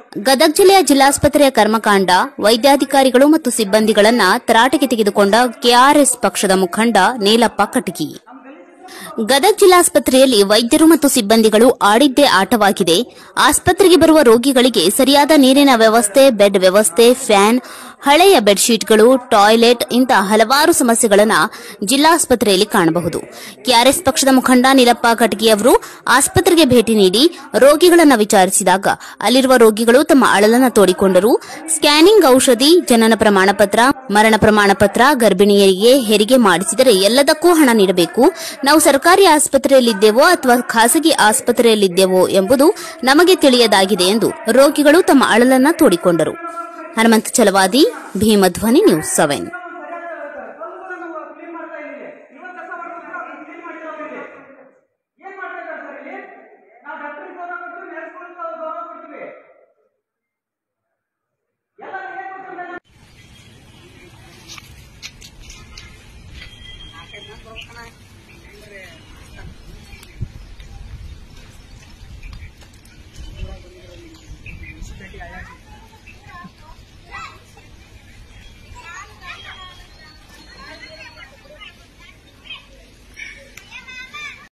ಗದಗ ಜಿಲ್ಲೆಯ ಜಿಲ್ಲಾಸ್ಪತ್ರೆಯ ಕರ್ಮಕಾಂಡ ವೈದ್ಯಾಧಿಕಾರಿಗಳು ಮತ್ತು ಸಿಬ್ಬಂದಿಗಳನ್ನ ತರಾಟೆಗೆ ತೆಗೆದುಕೊಂಡ ಕೆಆರ್ಎಸ್ ಪಕ್ಷದ ಮುಖಂಡ ನೀಲಪ್ಪ ಕಟಗಿ ಗದಗ ಜಿಲ್ಲಾಸ್ಪತ್ರೆಯಲ್ಲಿ ವೈದ್ಯರು ಮತ್ತು ಸಿಬ್ಬಂದಿಗಳು ಆಡಿದ್ದೇ ಆಟವಾಗಿದೆ ಆಸ್ಪತ್ರೆಗೆ ಬರುವ ರೋಗಿಗಳಿಗೆ ಸರಿಯಾದ ನೀರಿನ ವ್ಯವಸ್ಥೆ ಬೆಡ್ ವ್ಯವಸ್ಥೆ ಫ್ಯಾನ್ ಹಳೆಯ ಬೆಡ್ಶೀಟ್ಗಳು ಟಾಯ್ಲೆಟ್ ಇಂತಹ ಹಲವಾರು ಸಮಸ್ಯೆಗಳನ್ನು ಜಿಲ್ಲಾಸ್ಪತ್ರೆಯಲ್ಲಿ ಕಾಣಬಹುದು ಕೆಆರ್ಎಸ್ ಪಕ್ಷದ ಮುಖಂಡ ನೀಲಪ್ಪ ಕಟಗಿ ಅವರು ಆಸ್ಪತ್ರೆಗೆ ಭೇಟಿ ನೀಡಿ ರೋಗಿಗಳನ್ನು ವಿಚಾರಿಸಿದಾಗ ಅಲ್ಲಿರುವ ರೋಗಿಗಳು ತಮ್ಮ ಅಳಲನ್ನು ತೋಡಿಕೊಂಡರು ಸ್ಕ್ಯಾನಿಂಗ್ ಔಷಧಿ ಜನನ ಪ್ರಮಾಣ ಪತ್ರ ಮರಣ ಪ್ರಮಾಣ ಪತ್ರ ಗರ್ಭಿಣಿಯರಿಗೆ ಹೆರಿಗೆ ಮಾಡಿಸಿದರೆ ಎಲ್ಲದಕ್ಕೂ ಹಣ ನೀಡಬೇಕು ನಾವು ಸರ್ಕಾರಿ ಆಸ್ಪತ್ರೆಯಲ್ಲಿದ್ದೇವೋ ಅಥವಾ ಖಾಸಗಿ ಆಸ್ಪತ್ರೆಯಲ್ಲಿದ್ದೇವೋ ಎಂಬುದು ನಮಗೆ ತಿಳಿಯದಾಗಿದೆ ಎಂದು ರೋಗಿಗಳು ತಮ್ಮ ಅಳಲನ್ನ ತೋಡಿಕೊಂಡರು Hanumanth Chalavadi Bheemadhwani news seven clean ಮಾಡ್ತಾ ಇದ್ದೀವಿ ಇವತ್ತು ಕಸ ಮಾಡ್ಕೊಂಡು ಕ್ಲೀನ್ ಮಾಡಿಲ್ಲ ಅವರಿಗೆ ಏನ್ ಮಾಡ್ತಾ ಇದ್ದಾರೆ ಸರ್ ಇಲ್ಲಿ ನಾವು ಡಾಕ್ಟರ್ ಗೌರವ ಕೊಡ್ತೀವಿ ನರ್ಸ್ಗಳಿಗೆ ಗೌರವ ಕೊಡ್ತೀವಿ ಎಲ್ಲ ಏನ್ ಕೊಡ್ತಾರೆ ನಾಲ್ಕೈದು ಮಂದಿ ಬರ್ಬೇಕಣ್ಣ